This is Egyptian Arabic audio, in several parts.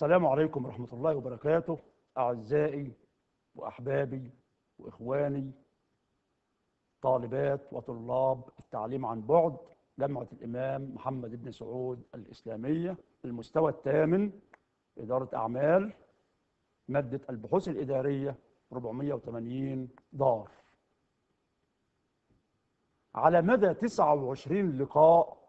السلام عليكم ورحمة الله وبركاته أعزائي وأحبابي وإخواني طالبات وطلاب التعليم عن بعد جامعة الإمام محمد بن سعود الإسلامية المستوى الثامن إدارة أعمال مادة البحوث الإدارية 480 دار على مدى 29 لقاء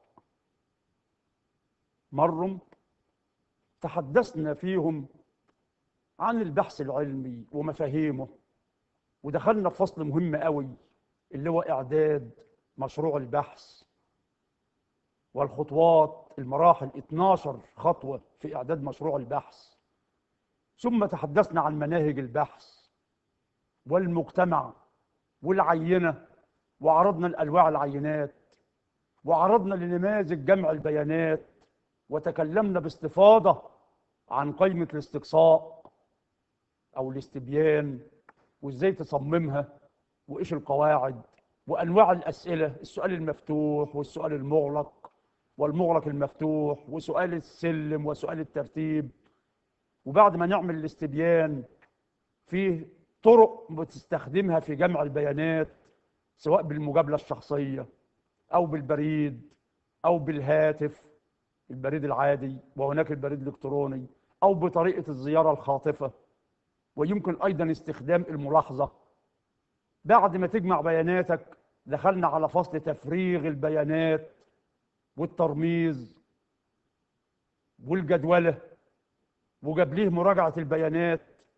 مروا تحدثنا فيهم عن البحث العلمي ومفاهيمه ودخلنا في فصل مهم قوي اللي هو إعداد مشروع البحث والخطوات المراحل 12 خطوة في إعداد مشروع البحث ثم تحدثنا عن مناهج البحث والمجتمع والعينة وعرضنا الأنواع العينات وعرضنا لنماذج جمع البيانات وتكلمنا باستفاضة عن قائمة الاستقصاء أو الاستبيان وإزاي تصممها وإيش القواعد وأنواع الأسئلة السؤال المفتوح والسؤال المغلق والمغلق المفتوح وسؤال السلم وسؤال الترتيب وبعد ما نعمل الاستبيان فيه طرق بتستخدمها في جمع البيانات سواء بالمجابلة الشخصية أو بالبريد أو بالهاتف البريد العادي وهناك البريد الإلكتروني أو بطريقة الزيارة الخاطفة ويمكن أيضا استخدام الملاحظة بعد ما تجمع بياناتك دخلنا على فصل تفريغ البيانات والترميز والجدولة وجاب مراجعة البيانات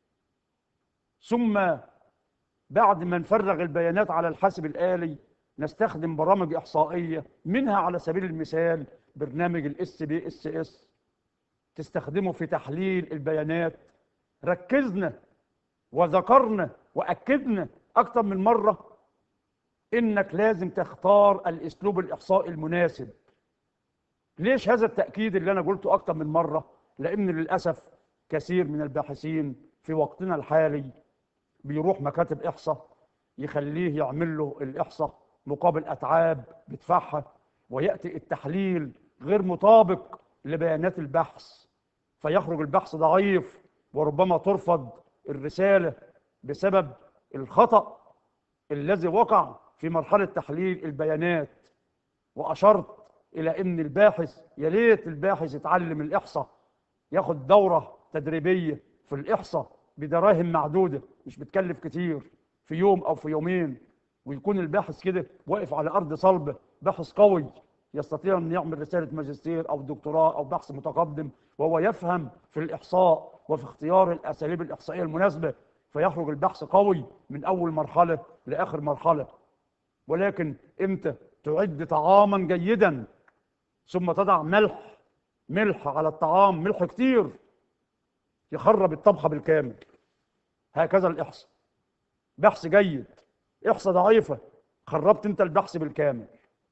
ثم بعد ما نفرغ البيانات على الحاسب الآلي نستخدم برامج إحصائية منها على سبيل المثال برنامج الاس بي اس اس تستخدمه في تحليل البيانات ركزنا وذكرنا وأكدنا أكثر من مرة إنك لازم تختار الأسلوب الإحصائي المناسب ليش هذا التأكيد اللي أنا قلته أكثر من مرة لأن للأسف كثير من الباحثين في وقتنا الحالي بيروح مكاتب إحصاء يخليه يعمل له الإحصاء مقابل أتعاب بيدفعها ويأتي التحليل غير مطابق لبيانات البحث فيخرج البحث ضعيف وربما ترفض الرسالة بسبب الخطأ الذي وقع في مرحلة تحليل البيانات وأشرت إلى أن الباحث يا ريت الباحث يتعلم الإحصاء ياخد دورة تدريبية في الإحصاء بدراهم معدودة مش بتكلف كتير في يوم أو في يومين ويكون الباحث كده واقف على أرض صلبة باحث قوي يستطيع أن يعمل رسالة ماجستير أو دكتوراه أو بحث متقدم وهو يفهم في الإحصاء وفي اختيار الأساليب الإحصائية المناسبة فيخرج البحث قوي من أول مرحلة لآخر مرحلة ولكن إمتى تعد طعاما جيدا ثم تضع ملح ملح على الطعام ملح كتير يخرب الطبخة بالكامل هكذا الإحصاء بحث جيد إحصاء ضعيفة خربت أنت البحث بالكامل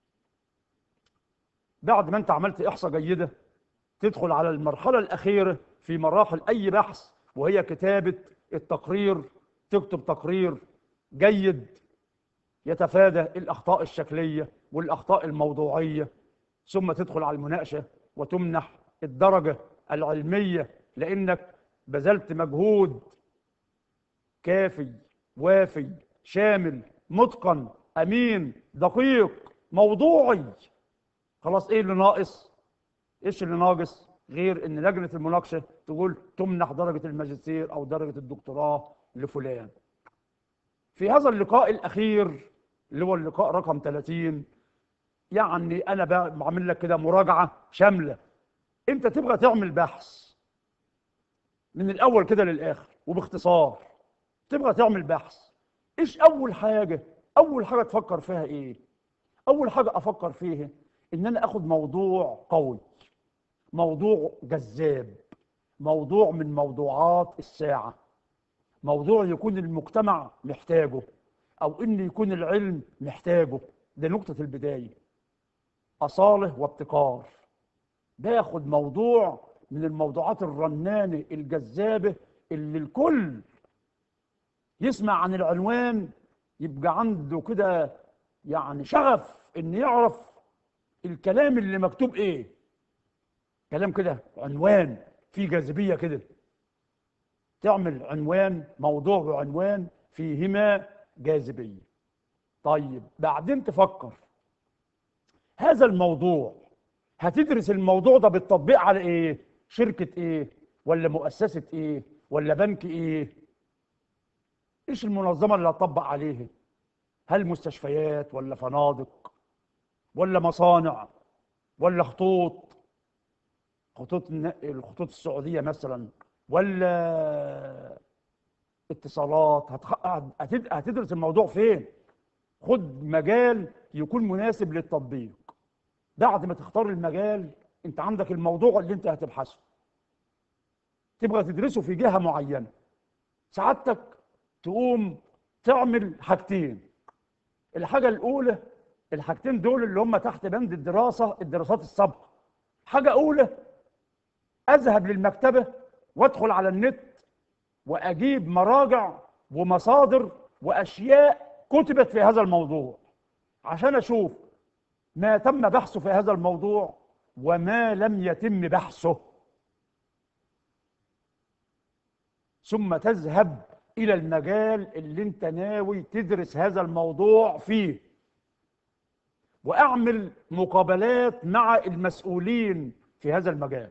بعد ما أنت عملت إحصاء جيدة تدخل على المرحلة الأخيرة في مراحل أي بحث وهي كتابة التقرير تكتب تقرير جيد يتفادى الأخطاء الشكلية والأخطاء الموضوعية ثم تدخل على المناقشة وتمنح الدرجة العلمية لأنك بذلت مجهود كافي وافي شامل متقن أمين دقيق موضوعي خلاص إيه اللي ناقص إيش اللي ناقص غير ان لجنه المناقشه تقول تمنح درجه الماجستير او درجه الدكتوراه لفلان في هذا اللقاء الاخير اللي هو اللقاء رقم 30 يعني انا بعمل لك كده مراجعه شامله انت تبغى تعمل بحث من الاول كده للاخر وباختصار تبغى تعمل بحث ايش اول حاجه اول حاجه تفكر فيها ايه اول حاجه افكر فيها ان انا اخد موضوع قوي موضوع جذاب موضوع من موضوعات الساعة موضوع يكون المجتمع محتاجه أو إن يكون العلم محتاجه ده نقطة البداية أصالة وابتكار باخد موضوع من الموضوعات الرنانة الجذابة اللي الكل يسمع عن العنوان يبقى عنده كده يعني شغف إن يعرف الكلام اللي مكتوب إيه كلام كده عنوان في جاذبيه كده تعمل عنوان موضوع وعنوان فيهما جاذبيه طيب بعدين تفكر هذا الموضوع هتدرس الموضوع ده بالتطبيق على ايه شركه ايه ولا مؤسسه ايه ولا بنك ايه ايش المنظمه اللي هتطبق عليه هل مستشفيات ولا فنادق ولا مصانع ولا خطوط خطوط النقل الخطوط السعوديه مثلا ولا اتصالات هتخ... هتد... هتدرس الموضوع فين خد مجال يكون مناسب للتطبيق بعد ما تختار المجال انت عندك الموضوع اللي انت هتبحثه تبغى تدرسه في جهه معينه سعادتك تقوم تعمل حاجتين الحاجه الاولى الحاجتين دول اللي هم تحت بند الدراسه الدراسات السابقه حاجه اولى اذهب للمكتبه وادخل على النت واجيب مراجع ومصادر واشياء كتبت في هذا الموضوع عشان اشوف ما تم بحثه في هذا الموضوع وما لم يتم بحثه ثم تذهب الى المجال اللي انت ناوي تدرس هذا الموضوع فيه واعمل مقابلات مع المسؤولين في هذا المجال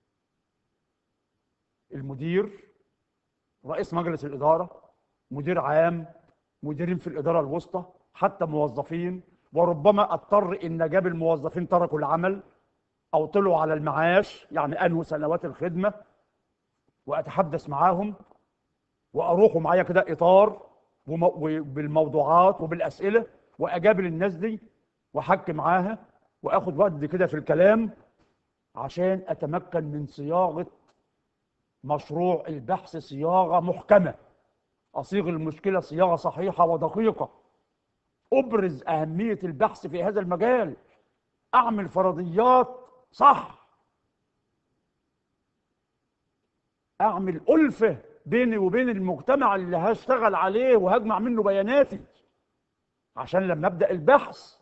المدير رئيس مجلس الاداره مدير عام مديرين في الاداره الوسطى حتى موظفين وربما اضطر ان جاب الموظفين تركوا العمل او طلعوا على المعاش يعني انهوا سنوات الخدمه واتحدث معاهم واروحوا معايا كده اطار وبالموضوعات وبالاسئله واجابل الناس دي واحكي معاها واخد وقت كده في الكلام عشان اتمكن من صياغه مشروع البحث صياغه محكمه اصيغ المشكله صياغه صحيحه ودقيقه ابرز اهميه البحث في هذا المجال اعمل فرضيات صح اعمل الفه بيني وبين المجتمع اللي هشتغل عليه وهجمع منه بياناتي عشان لما ابدا البحث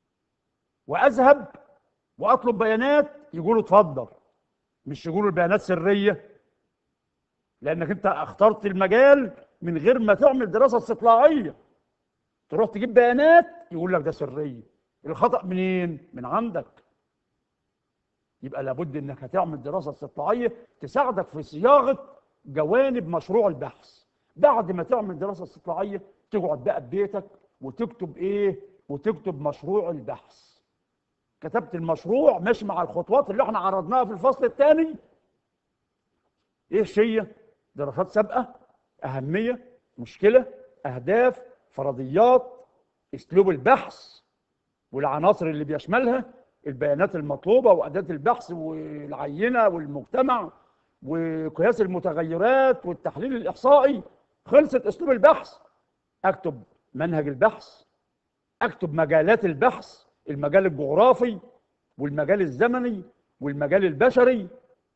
واذهب واطلب بيانات يقولوا اتفضل مش يقولوا البيانات سريه لانك انت اخترت المجال من غير ما تعمل دراسه استطلاعيه تروح تجيب بيانات يقول لك ده سريه الخطا منين من عندك يبقى لابد انك هتعمل دراسه استطلاعيه تساعدك في صياغه جوانب مشروع البحث بعد ما تعمل دراسه استطلاعيه تقعد بقى ببيتك وتكتب ايه وتكتب مشروع البحث كتبت المشروع ماشي مع الخطوات اللي احنا عرضناها في الفصل الثاني ايه هي دراسات سابقه اهميه مشكله اهداف فرضيات اسلوب البحث والعناصر اللي بيشملها البيانات المطلوبه واداه البحث والعينه والمجتمع وقياس المتغيرات والتحليل الاحصائي خلصت اسلوب البحث اكتب منهج البحث اكتب مجالات البحث المجال الجغرافي والمجال الزمني والمجال البشري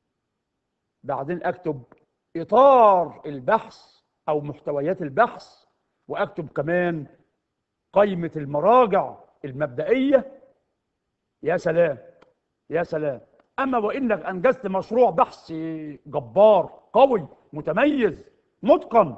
بعدين اكتب اطار البحث او محتويات البحث واكتب كمان قائمه المراجع المبدئيه يا سلام يا سلام اما وانك انجزت مشروع بحث جبار قوي متميز متقن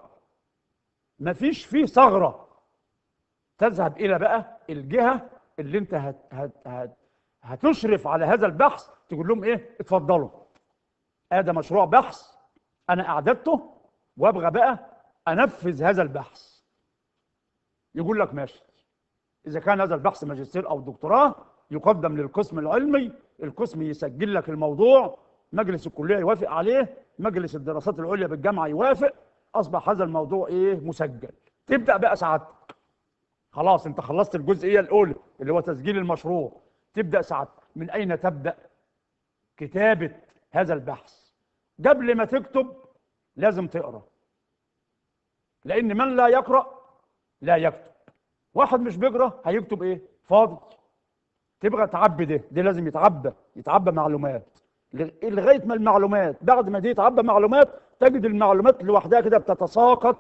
مفيش فيه ثغره تذهب الى بقى الجهه اللي انت هت هت هت هتشرف على هذا البحث تقول لهم ايه اتفضلوا هذا مشروع بحث انا اعددته وابغى بقى انفذ هذا البحث يقول لك ماشي اذا كان هذا البحث ماجستير او دكتوراه يقدم للقسم العلمي القسم يسجل لك الموضوع مجلس الكليه يوافق عليه مجلس الدراسات العليا بالجامعه يوافق اصبح هذا الموضوع ايه مسجل تبدا بقى سعادتك خلاص انت خلصت الجزئيه الاولى اللي هو تسجيل المشروع تبدا سعادتك من اين تبدا كتابه هذا البحث قبل ما تكتب لازم تقرا لان من لا يقرا لا يكتب واحد مش بيقرا هيكتب ايه فاضي تبغى تعبي ده ده لازم يتعبى يتعبى معلومات لغايه ما المعلومات بعد ما دي يتعبى معلومات تجد المعلومات لوحدها كده بتتساقط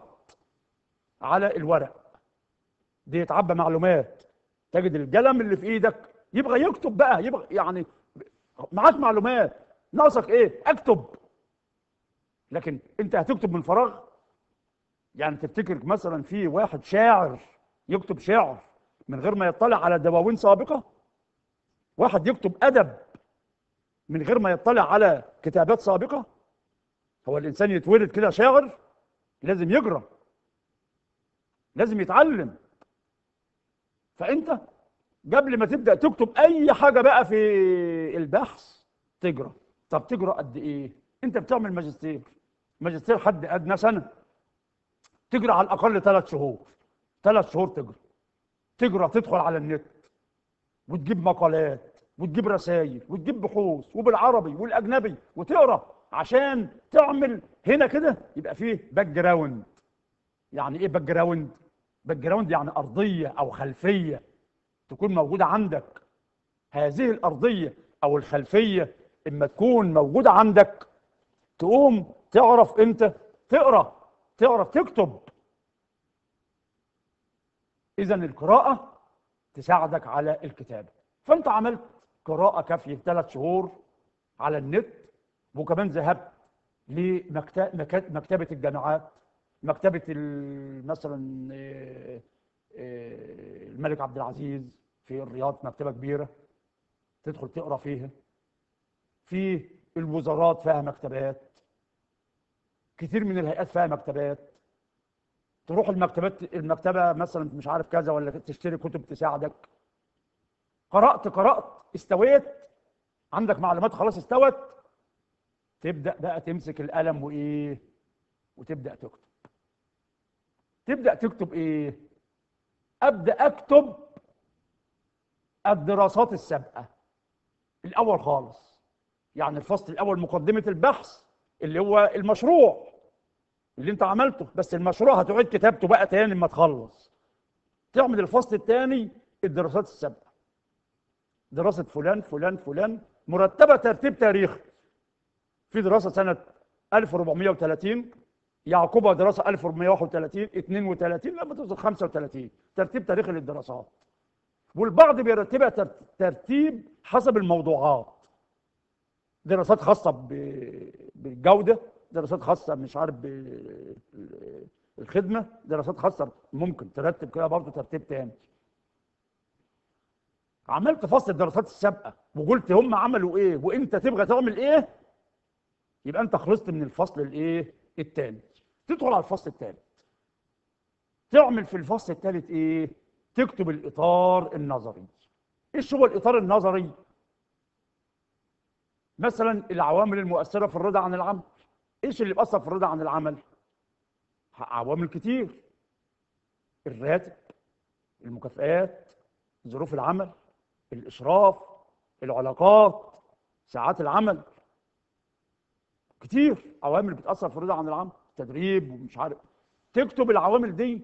على الورق دي يتعبى معلومات تجد القلم اللي في ايدك يبغى يكتب بقى يبغى يعني معاك معلومات ناقصك ايه اكتب لكن انت هتكتب من فراغ يعني تفتكر مثلا في واحد شاعر يكتب شعر من غير ما يطلع على دواوين سابقه واحد يكتب ادب من غير ما يطلع على كتابات سابقه هو الانسان يتولد كده شاعر لازم يقرا لازم يتعلم فانت قبل ما تبدا تكتب اي حاجه بقى في البحث تقرا طب تقرا قد ايه انت بتعمل ماجستير ماجستير حد ادنى سنه تقرا على الاقل ثلاث شهور ثلاث شهور تقرا تقرا تدخل على النت وتجيب مقالات وتجيب رسائل وتجيب بحوث وبالعربي والاجنبي وتقرا عشان تعمل هنا كده يبقى فيه باك جراوند يعني ايه باك جراوند باك جراوند يعني ارضيه او خلفيه تكون موجوده عندك هذه الارضيه او الخلفيه اما تكون موجوده عندك تقوم تعرف انت تقرا تعرف تكتب اذا القراءه تساعدك على الكتابه فانت عملت قراءه كافيه ثلاث شهور على النت وكمان ذهبت لمكتبه الجامعات مكتبه ال- مثلا آه، آه، الملك عبد العزيز في الرياض مكتبه كبيره تدخل تقرا فيها في الوزارات فيها مكتبات كتير من الهيئات فيها مكتبات تروح المكتبات المكتبه مثلا مش عارف كذا ولا تشتري كتب تساعدك قرات قرات استويت عندك معلومات خلاص استوت تبدا بقى تمسك القلم وايه وتبدا تكتب تبدا تكتب ايه ابدا اكتب الدراسات السابقه الاول خالص يعني الفصل الاول مقدمه البحث اللي هو المشروع اللي انت عملته بس المشروع هتعيد كتابته بقى تاني لما تخلص تعمل الفصل الثاني الدراسات السابقه دراسه فلان فلان فلان مرتبه ترتيب تاريخي في دراسه سنه 1430 يعقوبها دراسه 1431 32 لما توصل 35 ترتيب تاريخي للدراسات والبعض بيرتبها تر- ترتيب حسب الموضوعات دراسات خاصه ب- بالجوده دراسات خاصه مش عارف بالخدمه دراسات خاصه ممكن ترتب كده برضه ترتيب تاني عملت فصل الدراسات السابقه وقلت هم عملوا ايه وانت تبغى تعمل ايه يبقى انت خلصت من الفصل الايه الثاني تدخل على الفصل الثالث تعمل في الفصل الثالث ايه تكتب الاطار النظري ايش هو الاطار النظري مثلا العوامل المؤثره في الرضا عن العمل ايش اللي بيأثر في الرضا عن العمل عوامل كتير الراتب المكافآت ظروف العمل الإشراف العلاقات ساعات العمل كتير عوامل بتأثر في الرضا عن العمل تدريب ومش عارف تكتب العوامل دي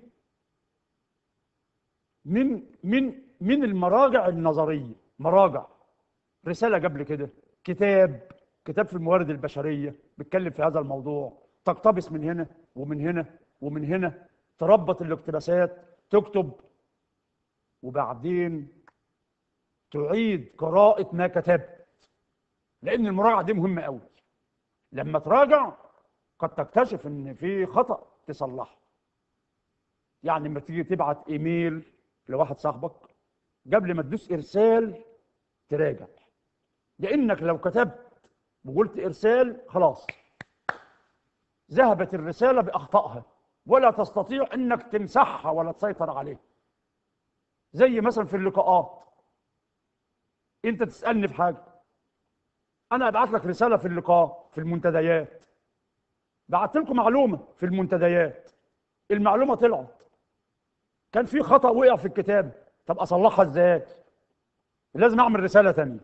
من من من المراجع النظرية مراجع رسالة قبل كده كتاب كتاب في الموارد البشرية بيتكلم في هذا الموضوع تقتبس من هنا ومن هنا ومن هنا تربط الاقتباسات تكتب وبعدين تعيد قراءة ما كتبت لأن المراجعة دي مهمة قوي لما تراجع قد تكتشف إن في خطأ تصلحه يعني لما تيجي تبعت إيميل لواحد صاحبك قبل ما تدوس إرسال تراجع لأنك لو كتبت وقلت إرسال خلاص ذهبت الرسالة بأخطائها ولا تستطيع أنك تمسحها ولا تسيطر عليها زي مثلا في اللقاءات انت تسالني في حاجه انا ابعت لك رساله في اللقاء في المنتديات بعت لكم معلومه في المنتديات المعلومه طلعت كان في خطا وقع في الكتاب طب اصلحها ازاي لازم اعمل رساله ثانيه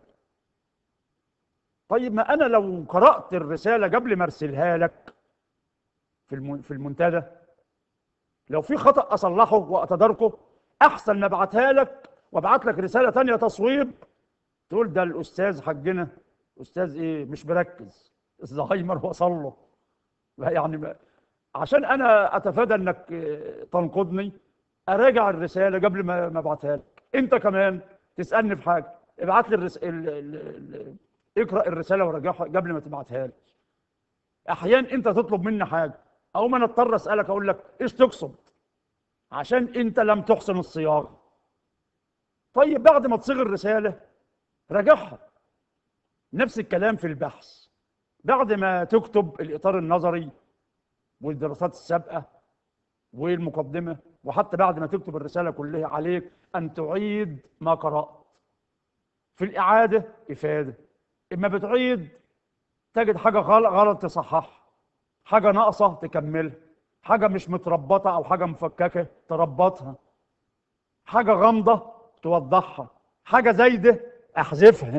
طيب ما انا لو قرات الرساله قبل ما ارسلها لك في الم- في المنتدى لو في خطا اصلحه واتداركه احسن ما ابعتها لك وابعت لك رساله ثانيه تصويب تقول ده الاستاذ حجنا استاذ ايه مش مركز الزهايمر وصل له لا يعني ما عشان انا اتفادى انك آه، تنقضني اراجع الرساله قبل ما ما ابعتها لك انت كمان تسالني في حاجه ابعت لي الرس... ال... ال... ال... اقرا الرساله وراجعها قبل ما تبعتها لي احيانا انت تطلب مني حاجه او ما انا اضطر اسالك اقول لك ايش تقصد عشان انت لم تحسن الصياغه طيب بعد ما تصيغ الرساله راجعها نفس الكلام في البحث بعد ما تكتب الاطار النظري والدراسات السابقه والمقدمه وحتى بعد ما تكتب الرساله كلها عليك ان تعيد ما قرات في الاعاده افاده اما بتعيد تجد حاجه غلط غلط تصححها حاجه ناقصه تكملها حاجه مش متربطه او حاجه مفككه تربطها حاجه غامضه توضحها حاجه زايده احذفها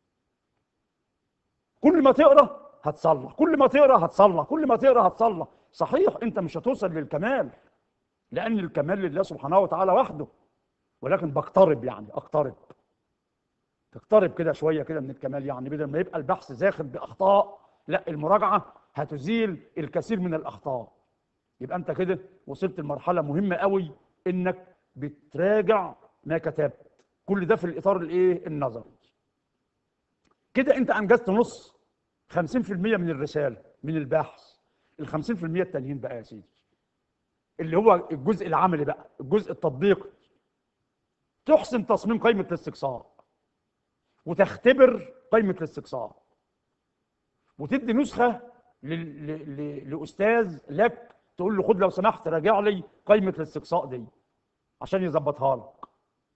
كل ما تقرا هتصلح كل ما تقرا هتصلح كل ما تقرا هتصلح صحيح انت مش هتوصل للكمال لان الكمال لله سبحانه وتعالى وحده ولكن بقترب يعني اقترب تقترب كده شويه كده من الكمال يعني بدل ما يبقى البحث زاخد باخطاء لا المراجعه هتزيل الكثير من الاخطاء يبقى انت كده وصلت لمرحله مهمه قوي انك بتراجع ما كتبت كل ده في الاطار الايه النظري كده انت انجزت نص 50% من الرساله من البحث ال 50% التانيين بقى يا سيدي اللي هو الجزء العملي بقى الجزء التطبيقي تحسن تصميم قائمه الاستقصاء وتختبر قائمه الاستقصاء وتدي نسخه ل- ل- ل- لاستاذ لك تقول له خد لو سمحت راجع لي قائمه الاستقصاء دي عشان يظبطها لك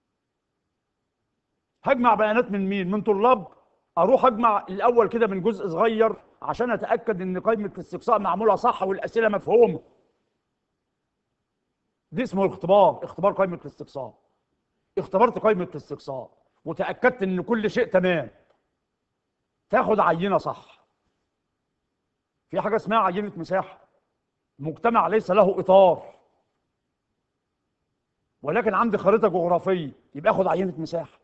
هجمع بيانات من مين من طلاب اروح اجمع الاول كده من جزء صغير عشان اتاكد ان قائمه الاستقصاء معموله صح والاسئله مفهومه دي اسمه اختبار اختبار قائمه الاستقصاء اختبرت قائمه الاستقصاء وتاكدت ان كل شيء تمام تاخد عينه صح في حاجه اسمها عينه مساحه مجتمع ليس له اطار ولكن عندي خريطه جغرافيه يبقى اخد عينه مساحه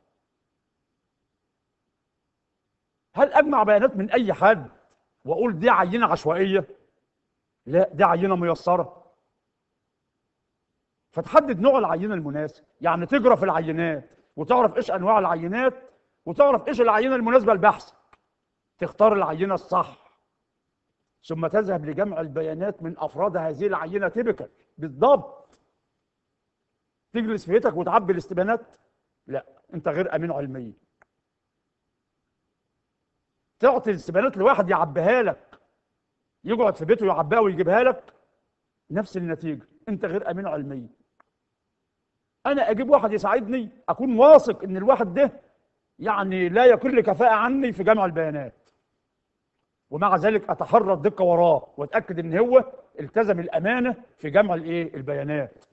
هل اجمع بيانات من اي حد واقول دي عينه عشوائيه لا دي عينه ميسره فتحدد نوع العينه المناسب يعني تجرى في العينات وتعرف ايش انواع العينات وتعرف ايش العينه المناسبه لبحثك تختار العينه الصح ثم تذهب لجمع البيانات من افراد هذه العينه تبكا بالضبط تجلس في بيتك وتعبي الاستبيانات لا انت غير امين علميا تعطي الاستبيانات لواحد يعبيها لك يقعد في بيته يعبيها ويجيبها لك نفس النتيجه انت غير امين علميا انا اجيب واحد يساعدني اكون واثق ان الواحد ده يعني لا يقل كفاءه عني في جمع البيانات ومع ذلك اتحرى الدقه وراه واتاكد ان هو التزم الامانه في جمع الايه البيانات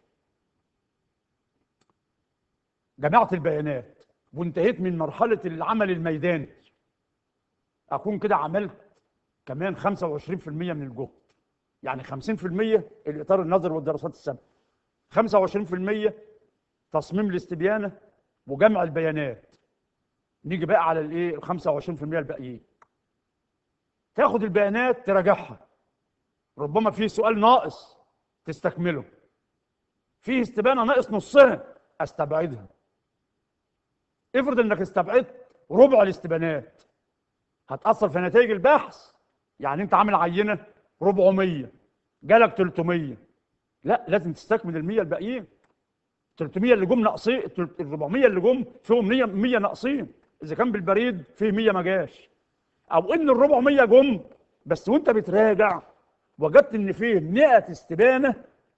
جمعت البيانات وانتهيت من مرحله العمل الميداني اكون كده عملت كمان 25% من الجهد يعني 50% الاطار النظري والدراسات السابقه 25% تصميم الاستبيانه وجمع البيانات نيجي بقى على الايه ال 25% الباقيين تاخد البيانات تراجعها ربما في سؤال ناقص تستكمله في استبانه ناقص نصها استبعدها افرض انك استبعدت ربع الاستبانات هتاثر في نتائج البحث يعني انت عامل عينه 400 جالك 300 لا لازم تستكمل ال 100 الباقيين 300 اللي جم ناقصين ال 400 اللي جم فيهم 100 100 ناقصين اذا كان بالبريد فيه 100 ما جاش او ان ال 400 جم بس وانت بتراجع وجدت ان فيه 100 استبانه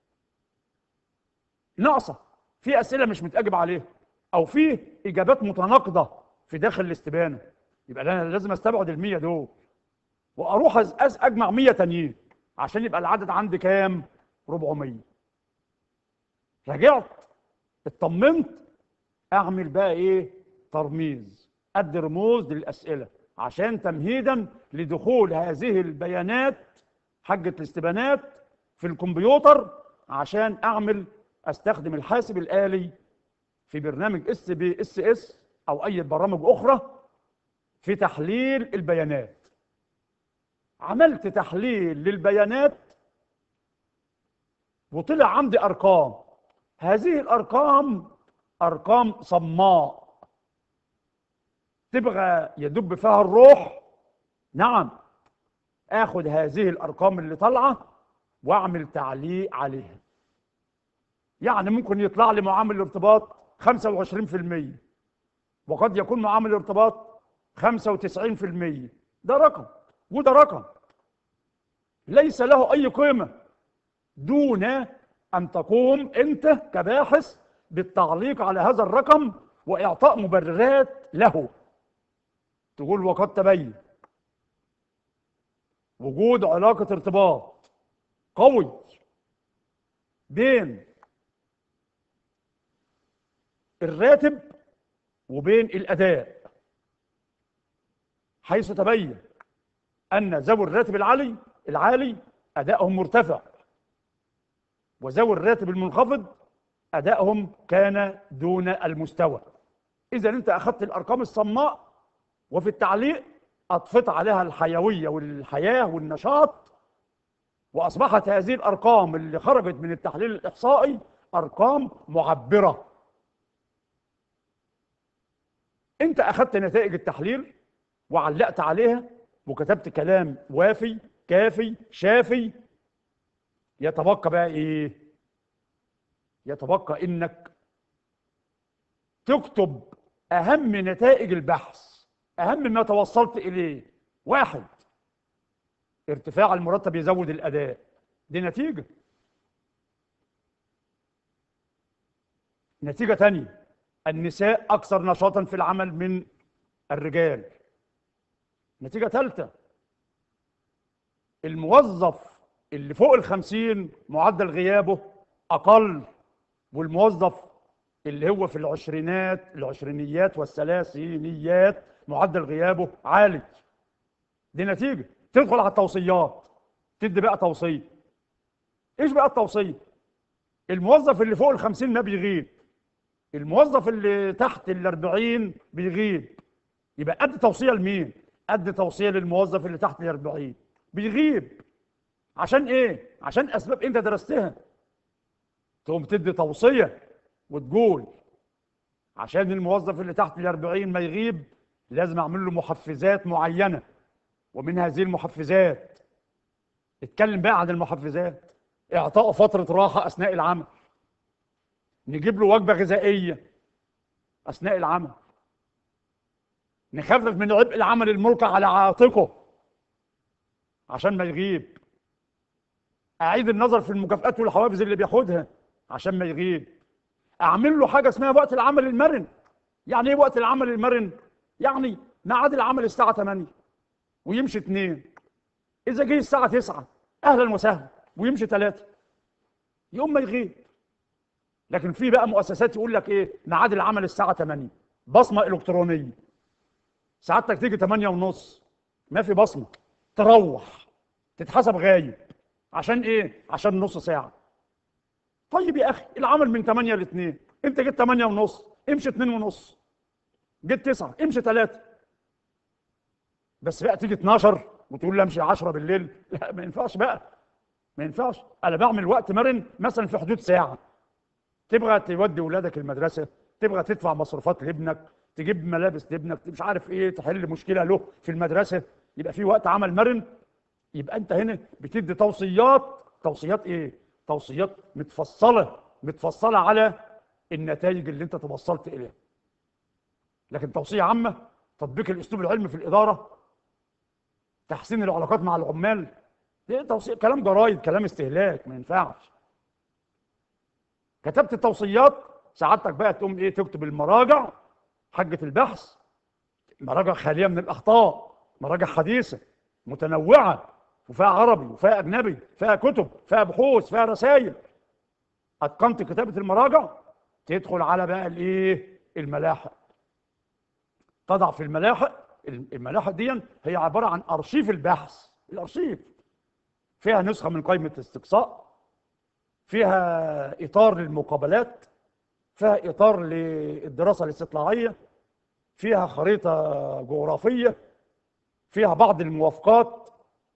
ناقصه في اسئله مش متاجب عليها او في اجابات متناقضه في داخل الاستبانه يبقى انا لازم استبعد ال 100 دول واروح أز أز اجمع 100 تانيين عشان يبقى العدد عندي كام 400 رجعت اطمنت اعمل بقى ايه ترميز ادي رموز للاسئله عشان تمهيدا لدخول هذه البيانات حجه الاستبانات في الكمبيوتر عشان اعمل استخدم الحاسب الالي في برنامج اس بي اس اس او اي برامج اخرى في تحليل البيانات عملت تحليل للبيانات وطلع عندي ارقام هذه الارقام ارقام صماء تبغى يدب فيها الروح نعم اخد هذه الارقام اللي طالعه واعمل تعليق عليها يعني ممكن يطلع لي معامل الارتباط 25% وقد يكون معامل الارتباط 95% ده رقم وده رقم ليس له اي قيمه دون ان تقوم انت كباحث بالتعليق على هذا الرقم واعطاء مبررات له تقول وقد تبين وجود علاقه ارتباط قوي بين الراتب وبين الاداء حيث تبين ان ذوي الراتب العالي العالي ادائهم مرتفع وذوي الراتب المنخفض ادائهم كان دون المستوى اذا انت اخذت الارقام الصماء وفي التعليق اضفت عليها الحيويه والحياه والنشاط واصبحت هذه الارقام اللي خرجت من التحليل الاحصائي ارقام معبره انت اخذت نتائج التحليل وعلقت عليها وكتبت كلام وافي كافي شافي يتبقى بقى ايه يتبقى انك تكتب اهم نتائج البحث اهم ما توصلت اليه واحد ارتفاع المرتب يزود الاداء دي نتيجه نتيجه تانية النساء اكثر نشاطا في العمل من الرجال نتيجه ثالثه الموظف اللي فوق الخمسين معدل غيابه أقل والموظف اللي هو في العشرينات العشرينيات والثلاثينيات معدل غيابه عالي دي نتيجة تدخل على التوصيات تدي بقى توصية ايش بقى التوصية الموظف اللي فوق الخمسين ما بيغيب الموظف اللي تحت الاربعين بيغيب يبقى قد توصية لمين قد توصية للموظف اللي تحت الاربعين بيغيب عشان ايه عشان اسباب انت درستها تقوم تدي توصيه وتقول عشان الموظف اللي تحت ال 40 ما يغيب لازم اعمل له محفزات معينه ومن هذه المحفزات اتكلم بقى عن المحفزات اعطائه فتره راحه اثناء العمل نجيب له وجبه غذائيه اثناء العمل نخفف من عبء العمل الملقى على عاتقه عشان ما يغيب اعيد النظر في المكافآت والحوافز اللي بياخدها عشان ما يغيب اعمل له حاجه اسمها وقت العمل المرن يعني ايه وقت العمل المرن يعني ميعاد العمل الساعه 8 ويمشي 2 اذا جه الساعه 9 اهلا وسهلا ويمشي 3 يوم ما يغيب لكن في بقى مؤسسات يقول لك ايه ميعاد العمل الساعه 8 بصمه الكترونيه سعادتك تيجي 8 ونص ما في بصمه تروح تتحسب غايب عشان ايه عشان نص ساعه طيب يا اخي العمل من 8 ل 2 انت جيت 8 ونص امشي 2 ونص جيت 9 امشي 3 بس بقى تيجي 12 وتقول لي امشي 10 بالليل لا ما ينفعش بقى ما ينفعش انا بعمل وقت مرن مثلا في حدود ساعه تبغى تودي ولادك المدرسه تبغى تدفع مصروفات لابنك تجيب ملابس لابنك مش عارف ايه تحل مشكله له في المدرسه يبقى في وقت عمل مرن يبقى انت هنا بتدي توصيات توصيات ايه توصيات متفصله متفصله على النتائج اللي انت توصلت اليها لكن توصيه عامه تطبيق الاسلوب العلمي في الاداره تحسين العلاقات مع العمال دي توصيه كلام جرايد كلام استهلاك ما ينفعش كتبت التوصيات سعادتك بقى تقوم ايه تكتب المراجع حجه البحث مراجع خاليه من الاخطاء مراجع حديثه متنوعه وفيها عربي وفيها اجنبي فيها كتب فيها بحوث فيها رسائل اتقنت كتابه المراجع تدخل على بقى الايه الملاحق تضع في الملاحق الملاحق دي هي عباره عن ارشيف البحث الارشيف فيها نسخه من قائمه الاستقصاء فيها اطار للمقابلات فيها اطار للدراسه الاستطلاعيه فيها خريطه جغرافيه فيها بعض الموافقات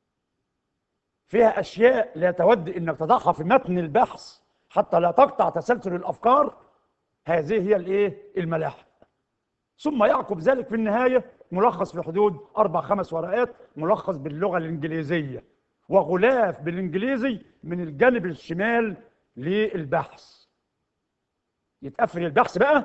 فيها اشياء لا تود انك تضعها في متن البحث حتى لا تقطع تسلسل الافكار هذه هي الايه الملاحق ثم يعقب ذلك في النهايه ملخص في حدود اربع خمس ورقات ملخص باللغه الانجليزيه وغلاف بالانجليزي من الجانب الشمال للبحث يتقفل البحث بقى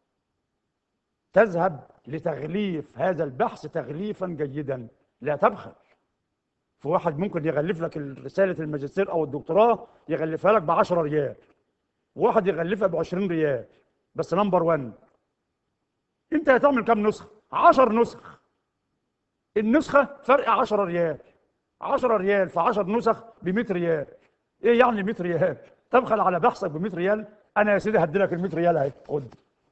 تذهب لتغليف هذا البحث تغليفا جيدا لا تبخل في واحد ممكن يغلف لك رسالة الماجستير أو الدكتوراه يغلفها لك ب 10 ريال وواحد يغلفها ب 20 ريال بس نمبر 1 أنت هتعمل كام نسخة؟ 10 نسخ النسخة فرق 10 ريال 10 ريال في 10 نسخ ب 100 ريال إيه يعني 100 ريال؟ تبخل على بحثك ب 100 ريال أنا يا سيدي هدي لك ال 100 ريال أهي خد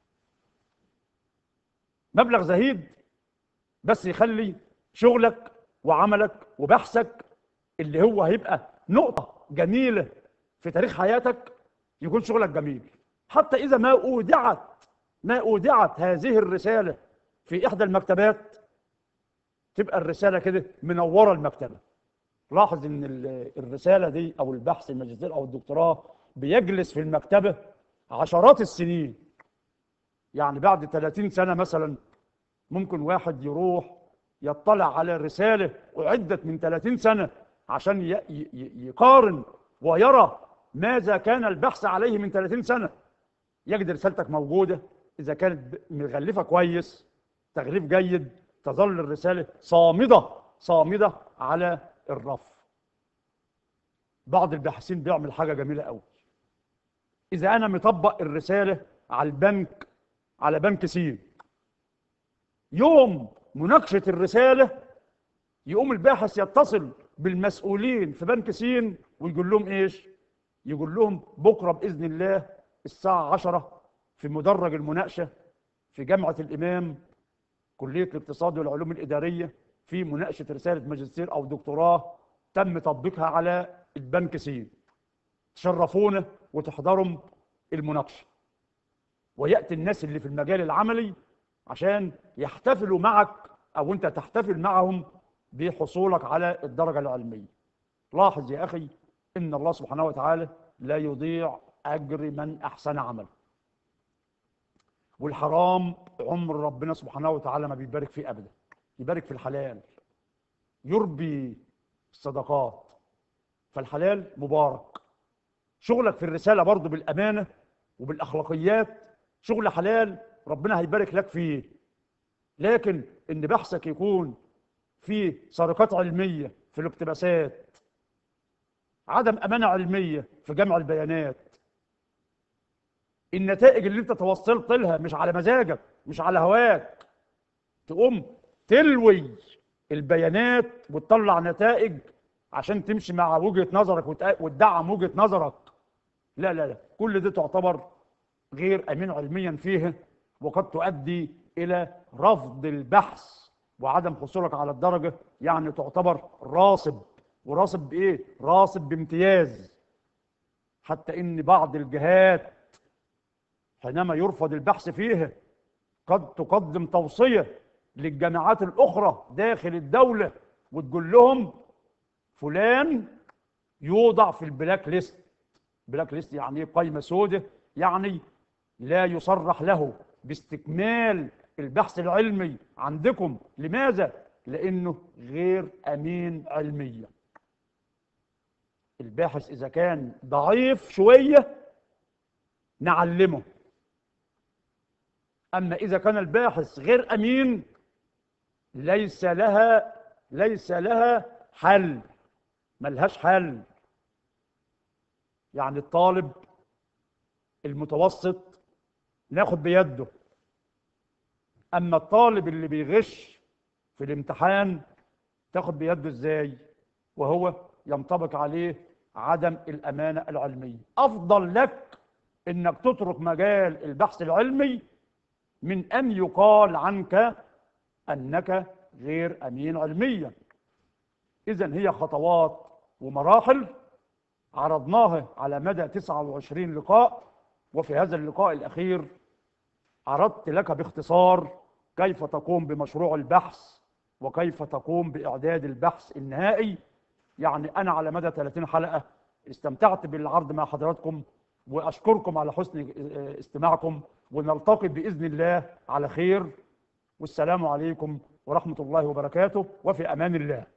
مبلغ زهيد بس يخلي شغلك وعملك وبحثك اللي هو هيبقى نقطة جميلة في تاريخ حياتك يكون شغلك جميل حتى إذا ما أودعت ما أودعت هذه الرسالة في إحدى المكتبات تبقى الرسالة كده منورة المكتبة لاحظ إن الرسالة دي أو البحث الماجستير أو الدكتوراه بيجلس في المكتبة عشرات السنين يعني بعد 30 سنة مثلا ممكن واحد يروح يطلع على رسالة أعدت من 30 سنة عشان يقارن ويرى ماذا كان البحث عليه من 30 سنة يجد رسالتك موجودة إذا كانت مغلفة كويس تغليف جيد تظل الرسالة صامدة صامدة على الرف بعض الباحثين بيعمل حاجة جميلة قوي إذا أنا مطبق الرسالة على البنك على بنك سين يوم مناقشة الرسالة يقوم الباحث يتصل بالمسؤولين في بنك سين ويقول لهم ايش يقول لهم بكرة بإذن الله الساعة عشرة في مدرج المناقشة في جامعة الإمام كلية الاقتصاد والعلوم الإدارية في مناقشة رسالة ماجستير أو دكتوراه تم تطبيقها على البنك سين تشرفونا وتحضروا المناقشة ويأتي الناس اللي في المجال العملي عشان يحتفلوا معك او انت تحتفل معهم بحصولك على الدرجة العلمية لاحظ يا اخي ان الله سبحانه وتعالى لا يضيع اجر من احسن عمل والحرام عمر ربنا سبحانه وتعالى ما بيبارك فيه ابدا يبارك في الحلال يربي الصدقات فالحلال مبارك شغلك في الرسالة برضو بالأمانة وبالأخلاقيات شغل حلال ربنا هيبارك لك فيه لكن ان بحثك يكون فيه سرقات علمية في الاقتباسات عدم أمانة علمية في جمع البيانات النتائج اللي انت توصلت لها مش على مزاجك مش على هواك تقوم تلوي البيانات وتطلع نتائج عشان تمشي مع وجهة نظرك وتدعم وجهة نظرك لا لا لا كل ده تعتبر غير أمين علميا فيه وقد تؤدي إلى رفض البحث وعدم حصولك على الدرجة يعني تعتبر راصب وراصب بإيه؟ راصب بامتياز حتى إن بعض الجهات حينما يرفض البحث فيها قد تقدم توصية للجامعات الأخرى داخل الدولة وتقول لهم فلان يوضع في البلاك ليست بلاك ليست يعني قائمة سودة يعني لا يصرح له باستكمال البحث العلمي عندكم لماذا؟ لأنه غير أمين علميا الباحث إذا كان ضعيف شوية نعلمه أما إذا كان الباحث غير أمين ليس لها ليس لها حل ملهاش حل يعني الطالب المتوسط ناخد بيده اما الطالب اللي بيغش في الامتحان تاخد بيده ازاي وهو ينطبق عليه عدم الامانه العلميه افضل لك انك تترك مجال البحث العلمي من ان يقال عنك انك غير امين علميا اذا هي خطوات ومراحل عرضناها على مدى 29 لقاء وفي هذا اللقاء الأخير عرضت لك باختصار كيف تقوم بمشروع البحث وكيف تقوم بإعداد البحث النهائي يعني أنا على مدى 30 حلقة استمتعت بالعرض مع حضراتكم وأشكركم على حسن استماعكم ونلتقي بإذن الله على خير والسلام عليكم ورحمة الله وبركاته وفي أمان الله